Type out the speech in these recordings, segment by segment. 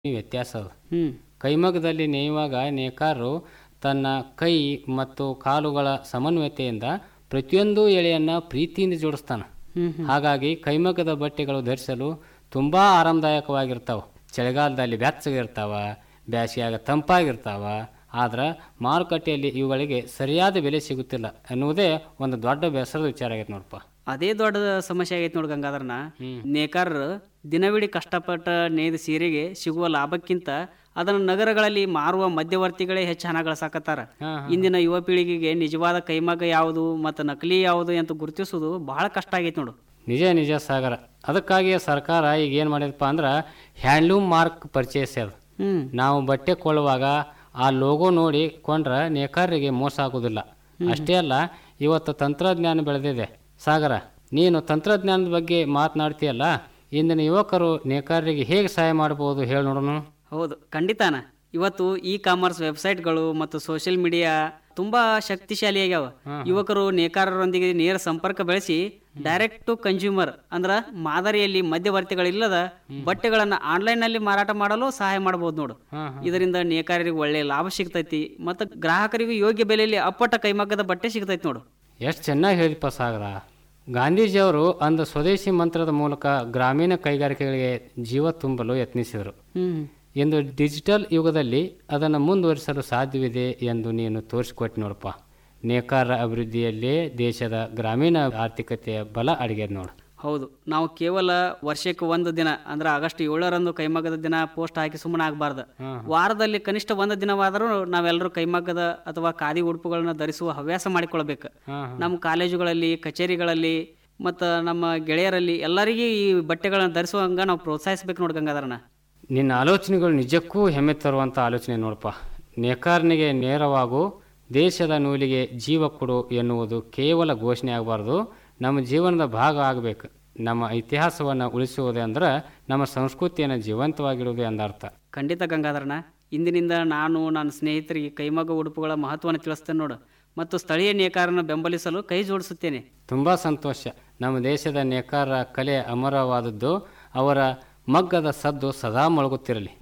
ವ್ಯತ್ಯಾಸ ಅದ ಹ್ಞೂ ಕೈಮಗ್ಗದಲ್ಲಿ ನೇಯುವಾಗ ನೇಕಾರರು ತನ್ನ ಕೈ ಮತ್ತು ಕಾಲುಗಳ ಸಮನ್ವಯತೆಯಿಂದ ಪ್ರತಿಯೊಂದು ಎಳೆಯನ್ನು ಪ್ರೀತಿಯಿಂದ ಜೋಡಿಸ್ತಾನೆ ಹ್ಮ್ ಹಾಗಾಗಿ ಕೈಮಗ್ಗದ ಬಟ್ಟೆಗಳು ಧರಿಸಲು ತುಂಬ ಆರಾಮದಾಯಕವಾಗಿರ್ತಾವೆ ಚಳಿಗಾಲದಲ್ಲಿ ಬೆಚ್ಚಗಿರ್ತಾವ ಬ್ಯಾಸಿಯಾಗ ತಂಪಾಗಿರ್ತಾವ ಆದ್ರೆ ಮಾರುಕಟ್ಟೆಯಲ್ಲಿ ಇವುಗಳಿಗೆ ಸರಿಯಾದ ಬೆಲೆ ಸಿಗುತ್ತಿಲ್ಲ ಎನ್ನುವುದೇ ಒಂದು ದೊಡ್ಡ ಬೇಸರದ ವಿಚಾರ ಆಗೈತೆ ನೋಡಪ್ಪ ಅದೇ ದೊಡ್ಡ ಸಮಸ್ಯೆ ಆಗೈತೆ ನೋಡಿ ಗಂಗಾಧರನ ಹ್ಮ್. ನೇಕಾರರು ದಿನವಿಡೀ ಕಷ್ಟಪಟ್ಟ ನೇಯ್ದ ಸೀರೆಗೆ ಸಿಗುವ ಲಾಭಕ್ಕಿಂತ ಅದನ್ನು ನಗರಗಳಲ್ಲಿ ಮಾರುವ ಮಧ್ಯವರ್ತಿಗಳೇ ಹೆಚ್ಚು ಹಣ ಗಳಿಸಾಕತ್ತಾರ ಹಾ, ಇಂದಿನ ಯುವ ಪೀಳಿಗೆಗೆ ನಿಜವಾದ ಕೈಮಗ್ಗ ಯಾವುದು ಮತ್ತು ನಕಲಿ ಯಾವುದು ಅಂತ ಗುರುತಿಸೋದು ಬಹಳ ಕಷ್ಟ ಆಗೈತೆ ನೋಡು ನಿಜ ನಿಜ ಸಾಗರ ಅದಕ್ಕಾಗಿಯೇ ಸರ್ಕಾರ ಈಗ ಏನು ಮಾಡಿದಪ್ಪ ಅಂದ್ರೆ ಹ್ಯಾಂಡ್ಲೂಮ್ ಮಾರ್ಕ್ ಪರ್ಚೇಸ್ ಅದು ಹ್ಮ್ ನಾವು ಬಟ್ಟೆ ಕೊಳ್ಳುವಾಗ ಆ ಲೋಗೋ ನೋಡಿ ಕೊಂಡ್ರೆ ನೇಕಾರರಿಗೆ ಮೋಸ ಆಗೋದಿಲ್ಲ ಅಷ್ಟೇ ಅಲ್ಲ ಇವತ್ತು ತಂತ್ರಜ್ಞಾನ ಬೆಳೆದಿದೆ ಸಾಗರ ನೀನು ತಂತ್ರಜ್ಞಾನದ ಬಗ್ಗೆ ಮಾತನಾಡ್ತೀಯಲ್ಲ ಇಂದಿನ ಯುವಕರು ನೇಕಾರರಿಗೆ ಹೇಗೆ ಸಹಾಯ ಮಾಡ್ಬೋದು ಹೇಳಿ ನೋಡೋಣ ಹೌದು ಖಂಡಿತಾನ ಇವತ್ತು ಇ ಕಾಮರ್ಸ್ ವೆಬ್ಸೈಟ್ಗಳು ಮತ್ತು ಸೋಷಿಯಲ್ ಮೀಡಿಯಾ ತುಂಬಾ ಶಕ್ತಿಶಾಲಿ ಆಗ್ಯಾವ ಯುವಕರು ನೇಕಾರರೊಂದಿಗೆ ನೇರ ಸಂಪರ್ಕ ಬೆಳೆಸಿ ಡೈರೆಕ್ಟ್ ಟು ಕನ್ಸ್ಯೂಮರ್ ಅಂದ್ರ ಮಾದರಿಯಲ್ಲಿ ಮಧ್ಯವರ್ತಿಗಳಿಲ್ಲದ ಬಟ್ಟೆಗಳನ್ನ ಆನ್ಲೈನ್ ನಲ್ಲಿ ಮಾರಾಟ ಮಾಡಲು ಸಹಾಯ ಮಾಡಬಹುದು ನೋಡು ಹಾಂ ಇದರಿಂದ ನೇಕಾರರಿಗೆ ಒಳ್ಳೆ ಲಾಭ ಸಿಗ್ತೈತಿ ಮತ್ತು ಗ್ರಾಹಕರಿಗೂ ಯೋಗ್ಯ ಬೆಲೆಯಲ್ಲಿ ಅಪ್ಪಟ ಕೈಮಗ್ಗದ ಬಟ್ಟೆ ಸಿಗ್ತೈತಿ ನೋಡು ಎಷ್ಟು ಚೆನ್ನಾಗಿ ಹೇಳಿದಪ್ಪ ಸಾಗರ ಗಾಂಧೀಜಿಯವರು ಅಂದು ಸ್ವದೇಶಿ ಮಂತ್ರದ ಮೂಲಕ ಗ್ರಾಮೀಣ ಕೈಗಾರಿಕೆಗಳಿಗೆ ಜೀವ ತುಂಬಲು ಯತ್ನಿಸಿದರು ಹ್ಮ್ ಇಂದು ಡಿಜಿಟಲ್ ಯುಗದಲ್ಲಿ ಅದನ್ನು ಮುಂದುವರಿಸಲು ಸಾಧ್ಯವಿದೆ ಎಂದು ನೀನು ತೋರಿಸಿಕೊಟ್ಟು ನೋಡಪ್ಪ ನೇಕಾರ ಅಭಿವೃದ್ಧಿಯಲ್ಲೇ ದೇಶದ ಗ್ರಾಮೀಣ ಆರ್ಥಿಕತೆಯ ಬಲ ಅಡಗ್ಯದ ನೋಡು ಹೌದು ನಾವು ಕೇವಲ ವರ್ಷಕ್ಕೆ ಒಂದು ದಿನ ಅಂದ್ರೆ ಆಗಸ್ಟ್ ಏಳರಂದು ಕೈಮಗ್ಗದ ದಿನ ಪೋಸ್ಟ್ ಹಾಕಿ ಸುಮ್ಮನೆ ಆಗಬಾರ್ದು ವಾರದಲ್ಲಿ ಕನಿಷ್ಠ ಒಂದು ದಿನವಾದರೂ ನಾವೆಲ್ಲರೂ ಕೈಮಗ್ಗದ ಅಥವಾ ಖಾದಿ ಉಡುಪುಗಳನ್ನ ಧರಿಸುವ ಹವ್ಯಾಸ ಮಾಡಿಕೊಳ್ಬೇಕು ಹಾಂ ನಮ್ಮ ಕಾಲೇಜುಗಳಲ್ಲಿ ಕಚೇರಿಗಳಲ್ಲಿ ಮತ್ತು ನಮ್ಮ ಗೆಳೆಯರಲ್ಲಿ ಎಲ್ಲರಿಗೂ ಈ ಬಟ್ಟೆಗಳನ್ನ ಧರಿಸುವಂಗ ನಾವು ಪ್ರೋತ್ಸಾಹಿಸ್ಬೇಕು ನೋಡಿ ಗಂಗಾಧರನ ನಿನ್ನ ಆಲೋಚನೆಗಳು ನಿಜಕ್ಕೂ ಹೆಮ್ಮೆ ತರುವಂಥ ಆಲೋಚನೆ ನೋಡಪ್ಪ ನೇಕಾರನಿಗೆ ನೇರವಾಗು ದೇಶದ ನೂಲಿಗೆ ಜೀವ ಕೊಡು ಎನ್ನುವುದು ಕೇವಲ ಘೋಷಣೆ ಆಗಬಾರ್ದು ನಮ್ಮ ಜೀವನದ ಭಾಗ ಆಗಬೇಕು ನಮ್ಮ ಇತಿಹಾಸವನ್ನು ಉಳಿಸುವುದೇ ಅಂದ್ರೆ ನಮ್ಮ ಸಂಸ್ಕೃತಿಯನ್ನು ಜೀವಂತವಾಗಿಡುವುದೇ ಅಂದರ್ಥ ಖಂಡಿತ ಗಂಗಾಧರನ ಇಂದಿನಿಂದ ನಾನು ನನ್ನ ಸ್ನೇಹಿತರಿಗೆ ಕೈಮಗ್ಗ ಉಡುಪುಗಳ ಮಹತ್ವವನ್ನು ತಿಳಿಸ್ತೇನೆ ನೋಡು ಮತ್ತು ಸ್ಥಳೀಯ ನೇಕಾರನ ಬೆಂಬಲಿಸಲು ಕೈ ಜೋಡಿಸುತ್ತೇನೆ ತುಂಬ ಸಂತೋಷ ನಮ್ಮ ದೇಶದ ನೇಕಾರ ಕಲೆ ಅಮರವಾದದ್ದು ಅವರ ಮಗ್ಗದ ಸದ್ದು ಸದಾ ಮೊಳಗುತ್ತಿರಲಿ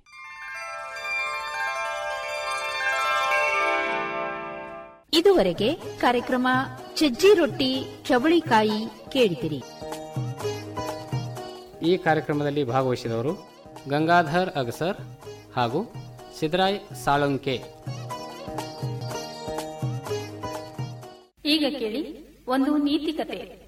ಇದುವರೆಗೆ ಕಾರ್ಯಕ್ರಮ ಸಜ್ಜಿ ರೊಟ್ಟಿ ಚವಳಿಕಾಯಿ ಕೇಳಿದಿರಿ ಈ ಕಾರ್ಯಕ್ರಮದಲ್ಲಿ ಭಾಗವಹಿಸಿದವರು ಗಂಗಾಧರ್ ಅಗಸರ್ ಹಾಗೂ ಸಿದ್ರಾಯ್ ಸಾಳುಂಕೆ ಈಗ ಕೇಳಿ ಒಂದು ನೀತಿ ಕತೆ